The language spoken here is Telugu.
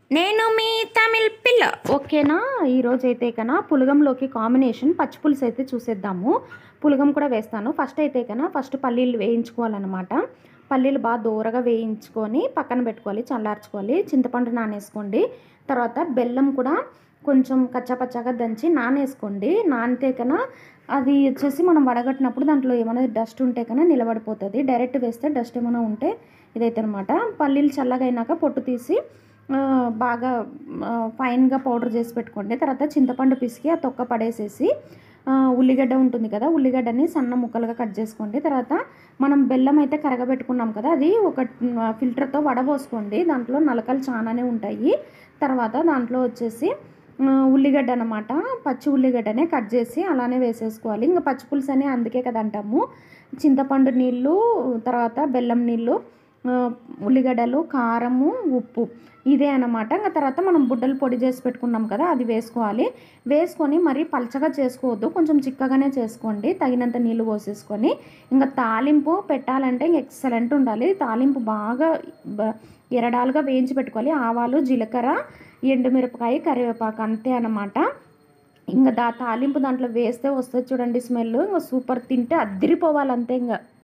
నేను మీ తమిళ్ పిల్ల ఓకేనా ఈరోజు అయితే కన్నా పులగంలోకి కాంబినేషన్ పచ్చి పులుసు అయితే చూసేద్దాము పులగం కూడా వేస్తాను ఫస్ట్ అయితే కన్నా ఫస్ట్ పల్లీలు వేయించుకోవాలన్నమాట పల్లీలు బాగా దూరగా వేయించుకొని పక్కన పెట్టుకోవాలి చల్లార్చుకోవాలి చింతపండు నానేసుకోండి తర్వాత బెల్లం కూడా కొంచెం కచ్చాపచ్చాగా దంచి నానేసుకోండి నానితే కన్నా అది వచ్చేసి మనం వడగట్టినప్పుడు దాంట్లో ఏమైనా డస్ట్ ఉంటే కన్నా నిలబడిపోతుంది డైరెక్ట్ వేస్తే డస్ట్ ఏమైనా ఉంటే ఇదైతే అనమాట పల్లీలు చల్లగా అయినాక పొట్టు తీసి ఆ, బాగా ఆ, ఫైన్గా పౌడర్ చేసి పెట్టుకోండి తర్వాత చింతపండు పిసికి ఆ తొక్క పడేసేసి ఆ, ఉల్లిగడ్డ ఉంటుంది కదా ఉల్లిగడ్డని సన్న ముక్కలుగా కట్ చేసుకోండి తర్వాత మనం బెల్లం అయితే కరగబెట్టుకున్నాం కదా అది ఒక ఆ, ఫిల్టర్తో వడబోసుకోండి దాంట్లో నలకలు చాలానే ఉంటాయి తర్వాత దాంట్లో వచ్చేసి ఆ, ఉల్లిగడ్డ అనమాట పచ్చి ఉల్లిగడ్డనే కట్ చేసి అలానే వేసేసుకోవాలి ఇంకా పచ్చి పులుసు అని అందుకే కదా అంటాము చింతపండు నీళ్ళు తర్వాత బెల్లం నీళ్ళు ఆ, ఉల్లిగడ్డలు కారము ఉప్పు ఇదే అనమాట ఇంకా తర్వాత మనం బుడ్డలు పొడి చేసి పెట్టుకున్నాం కదా అది వేసుకోవాలి వేసుకొని మరీ పలచగా చేసుకోవద్దు కొంచెం చిక్కగానే చేసుకోండి తగినంత నీళ్ళు పోసేసుకొని ఇంకా తాలింపు పెట్టాలంటే ఇంక ఎక్సలెంట్ ఉండాలి తాలింపు బాగా బ- ఎరడాలుగా వేయించి పెట్టుకోవాలి ఆవాలు జీలకర్ర ఎండుమిరపకాయ కరివేపాకు అంతే అనమాట ఇంకా దా తాలింపు దాంట్లో వేస్తే వస్తుంది చూడండి స్మెల్ ఇంకా సూపర్ తింటే అద్దరిపోవాలి అంతే ఇంకా